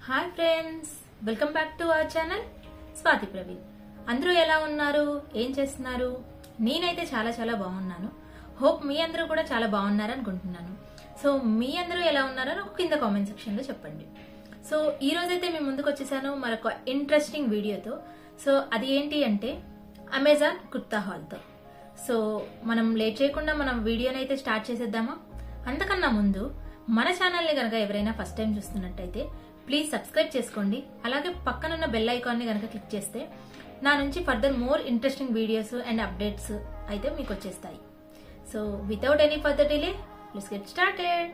hi friends welcome back to our channel Swathi Praveen అందరూ ఎలా ఉన్నారు ఏం చేస్తున్నారు నేనైతే చాలా చాలా బాగున్నాను హోప్ మీ అందరూ కూడా చాలా బాగున్నారు అనుకుంటున్నాను సో మీ అందరూ ఎలా ఉన్నారో నాకు కింద కామెంట్ సెక్షన్లో చెప్పండి సో ఈ రోజైతే మీ ముందుకు వచ్చేసాను మరొక ఇంట్రెస్టింగ్ వీడియోతో సో అది ఏంటి అంటే అమెజాన్ కుర్తా హాల్తో సో మనం లేట్ చేయకుండా మనం వీడియోని అయితే స్టార్ట్ చేసేద్దామా అంతకన్నా ముందు మన ఛానల్ని కనుక ఎవరైనా ఫస్ట్ టైం చూస్తున్నట్టయితే ప్లీజ్ సబ్స్క్రైబ్ చేసుకోండి అలాగే పక్కనున్న బెల్ ఐకాన్ని కనుక క్లిక్ చేస్తే నా నుంచి further more interesting videos and updates అయితే మీకు వచ్చేస్తాయి so without any further delay let's get started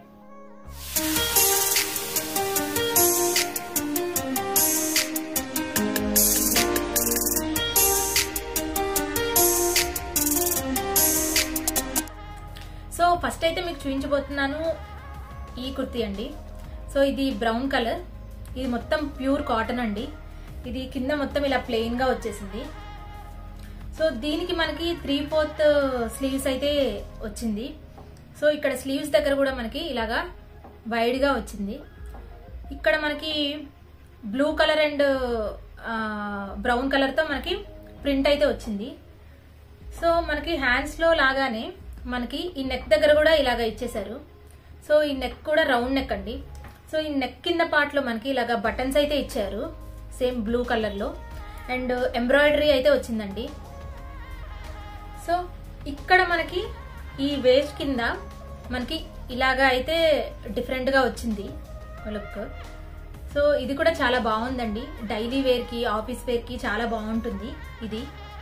so first అయితే మీకు చూపించబోతున్నాను ఈ కుర్తీ అండి సో ఇది బ్రౌన్ కలర్ ఇది మొత్తం ప్యూర్ కాటన్ అండి ఇది కింద మొత్తం ఇలా ప్లెయిన్ గా వచ్చేసింది సో దీనికి మనకి త్రీ ఫోర్త్ స్లీవ్స్ అయితే వచ్చింది సో ఇక్కడ స్లీవ్స్ దగ్గర కూడా మనకి ఇలాగా వైడ్ గా వచ్చింది ఇక్కడ మనకి blue colour and brown colour తో మనకి ప్రింట్ అయితే వచ్చింది సో మనకి హ్యాండ్స్ లో లాగానే మనకి ఈ నెక్ దగ్గర కూడా ఇలాగ ఇచ్చేసారు సో ఈ నెక్ కూడా రౌండ్ నెక్ అండి సో ఈ నెక్ కింద పార్ట్ లో మనకి ఇలాగ బటన్స్ అయితే ఇచ్చారు సేమ్ బ్లూ కలర్ లో అండ్ ఎంబ్రాయిడరీ అయితే వచ్చిందండి సో ఇక్కడ మనకి ఈ వేస్ట్ కింద మనకి ఇలాగా అయితే డిఫరెంట్ గా వచ్చింది లుక్ సో ఇది కూడా చాలా బాగుందండి డైలీ వేర్ కి ఆఫీస్ వేర్ కి చాలా బాగుంటుంది ఇది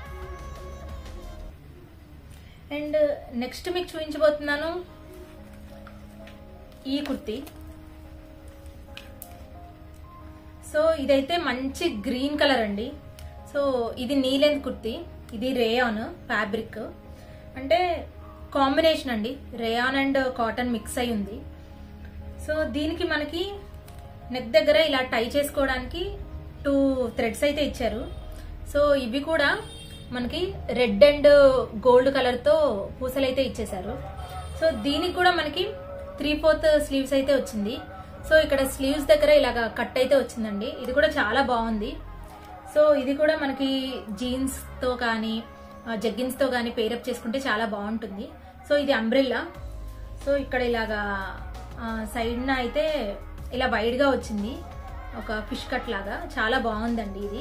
అండ్ నెక్స్ట్ మీకు చూపించబోతున్నాను ఈ కుర్తీ సో ఇదైతే మంచి గ్రీన్ కలర్ అండి సో ఇది నీలెంత్ కుర్తీ ఇది రేయాన్ ఫ్యాబ్రిక్ అంటే కాంబినేషన్ అండి రేయాన్ అండ్ కాటన్ మిక్స్ అయి ఉంది సో దీనికి మనకి నెక్ దగ్గర ఇలా టై చేసుకోవడానికి టూ థ్రెడ్స్ అయితే ఇచ్చారు సో ఇవి కూడా మనకి రెడ్ అండ్ గోల్డ్ కలర్ తో పూసలు అయితే ఇచ్చేసారు సో దీనికి కూడా మనకి త్రీ ఫోర్త్ స్లీవ్స్ అయితే వచ్చింది సో ఇక్కడ స్లీవ్స్ దగ్గర ఇలాగా కట్ అయితే వచ్చిందండి ఇది కూడా చాలా బాగుంది సో ఇది కూడా మనకి జీన్స్ తో కానీ జగ్గిన్స్ తో కానీ పేరప్ చేసుకుంటే చాలా బాగుంటుంది సో ఇది అంబ్రిల్లా సో ఇక్కడ ఇలాగా సైడ్న అయితే ఇలా వైడ్ గా వచ్చింది ఒక ఫిష్ కట్ లాగా చాలా బాగుందండి ఇది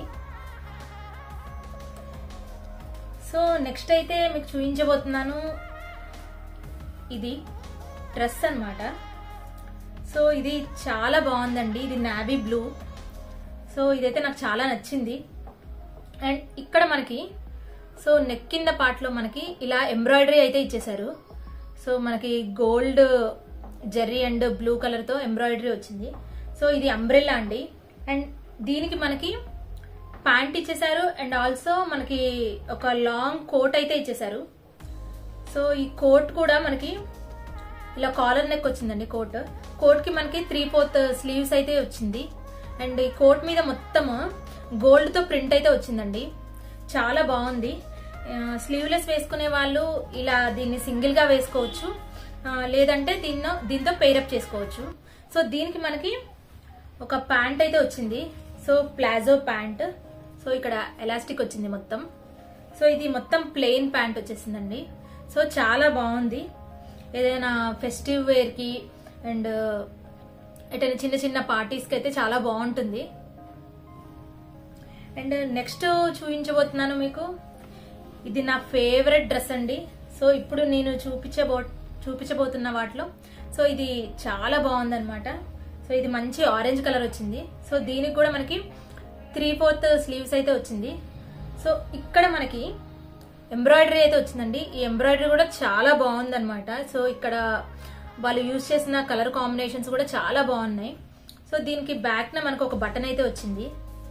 సో నెక్స్ట్ అయితే మీకు చూపించబోతున్నాను ఇది డ్రెస్ అనమాట సో ఇది చాలా బాగుందండి ఇది నావీ బ్లూ సో ఇదైతే నాకు చాలా నచ్చింది అండ్ ఇక్కడ మనకి సో నెక్ కింద పార్ట్లో మనకి ఇలా ఎంబ్రాయిడరీ అయితే ఇచ్చేసారు సో మనకి గోల్డ్ జెర్రీ అండ్ బ్లూ కలర్తో ఎంబ్రాయిడరీ వచ్చింది సో ఇది అంబ్రెల్లా అండి అండ్ దీనికి మనకి ప్యాంట్ ఇచ్చేసారు అండ్ ఆల్సో మనకి ఒక లాంగ్ కోట్ అయితే ఇచ్చేసారు సో ఈ కోట్ కూడా మనకి ఇలా కాలర్ నెక్ వచ్చిందండి కోట్ కోట్ కి మనకి త్రీ ఫోర్త్ స్లీవ్స్ అయితే వచ్చింది అండ్ ఈ కోట్ మీద మొత్తం గోల్డ్ తో ప్రింట్ అయితే వచ్చిందండి చాలా బాగుంది స్లీవ్లెస్ వేసుకునే వాళ్ళు ఇలా దీన్ని సింగిల్ గా వేసుకోవచ్చు లేదంటే దీన్ని దీంతో పేరప్ చేసుకోవచ్చు సో దీనికి మనకి ఒక ప్యాంట్ అయితే వచ్చింది సో ప్లాజో ప్యాంట్ సో ఇక్కడ ఎలాస్టిక్ వచ్చింది మొత్తం సో ఇది మొత్తం ప్లెయిన్ ప్యాంట్ వచ్చేసిందండి సో చాలా బాగుంది ఏదైనా ఫెస్టివ్ వేర్కి అండ్ ఎటైనా చిన్న చిన్న పార్టీస్కి అయితే చాలా బాగుంటుంది అండ్ నెక్స్ట్ చూపించబోతున్నాను మీకు ఇది నా ఫేవరెట్ డ్రెస్ అండి సో ఇప్పుడు నేను చూపించబో చూపించబోతున్న వాటిలో సో ఇది చాలా బాగుందనమాట సో ఇది మంచి ఆరెంజ్ కలర్ వచ్చింది సో దీనికి కూడా మనకి త్రీ ఫోర్త్ స్లీవ్స్ అయితే వచ్చింది సో ఇక్కడ మనకి ఎంబ్రాయిడరీ అయితే వచ్చిందండి ఈ ఎంబ్రాయిడరీ కూడా చాలా బాగుందనమాట సో ఇక్కడ వాళ్ళు యూజ్ చేసిన కలర్ కాంబినేషన్స్ కూడా చాలా బాగున్నాయి సో దీనికి బ్యాక్ న మనకు ఒక బటన్ అయితే వచ్చింది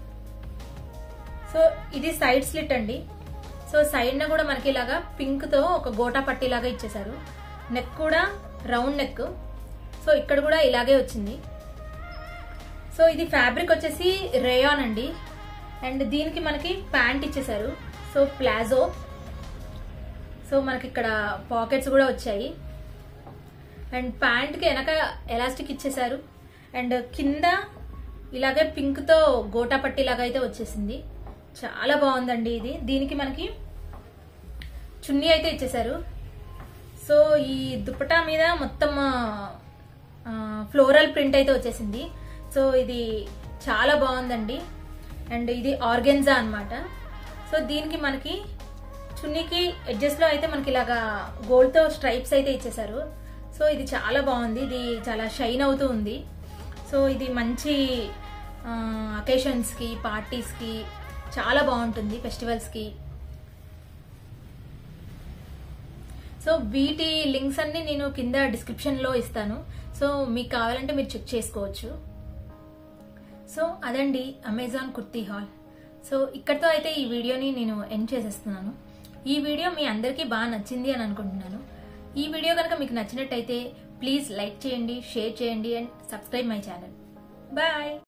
సో ఇది సైడ్ స్లిట్ అండి సో సైడ్ న కూడా మనకి ఇలాగా పింక్ తో ఒక గోటా పట్టి లాగా ఇచ్చేసారు నెక్ కూడా రౌండ్ నెక్ సో ఇక్కడ కూడా ఇలాగే వచ్చింది సో ఇది ఫ్యాబ్రిక్ వచ్చేసి రేయాన్ అండి అండ్ దీనికి మనకి ప్యాంట్ ఇచ్చేసారు సో ప్లాజో సో మనకి ఇక్కడ పాకెట్స్ కూడా వచ్చాయి అండ్ ప్యాంట్కి వెనక ఎలాస్టిక్ ఇచ్చేసారు అండ్ కింద ఇలాగే పింక్ తో గోటా పట్టి లాగా అయితే వచ్చేసింది చాలా బాగుందండి ఇది దీనికి మనకి చున్నీ అయితే ఇచ్చేసారు సో ఈ దుపటా మీద మొత్తం ఫ్లోరల్ ప్రింట్ అయితే వచ్చేసింది సో ఇది చాలా బాగుందండి అండ్ ఇది ఆర్గెన్జా అన్నమాట సో దీనికి మనకి చున్నీకి ఎడ్జెస్ లో అయితే మనకి ఇలాగా గోల్డ్ తో స్ట్రైప్స్ అయితే ఇచ్చేసారు సో ఇది చాలా బాగుంది ఇది చాలా షైన్ అవుతూ ఉంది సో ఇది మంచి అకేషన్స్ కి పార్టీస్ కి చాలా బాగుంటుంది ఫెస్టివల్స్ కి సో వీటి లింక్స్ అన్ని నేను కింద డిస్క్రిప్షన్ లో ఇస్తాను సో మీకు కావాలంటే మీరు చెక్ చేసుకోవచ్చు సో అదండి అమెజాన్ కుర్తీ హాల్ సో ఇక్కడితో అయితే ఈ వీడియోని నేను ఎండ్ చేసేస్తున్నాను ఈ వీడియో మీ అందరికీ బాగా నచ్చింది అని అనుకుంటున్నాను ఈ వీడియో కనుక మీకు నచ్చినట్టయితే ప్లీజ్ లైక్ చేయండి షేర్ చేయండి and subscribe my channel bye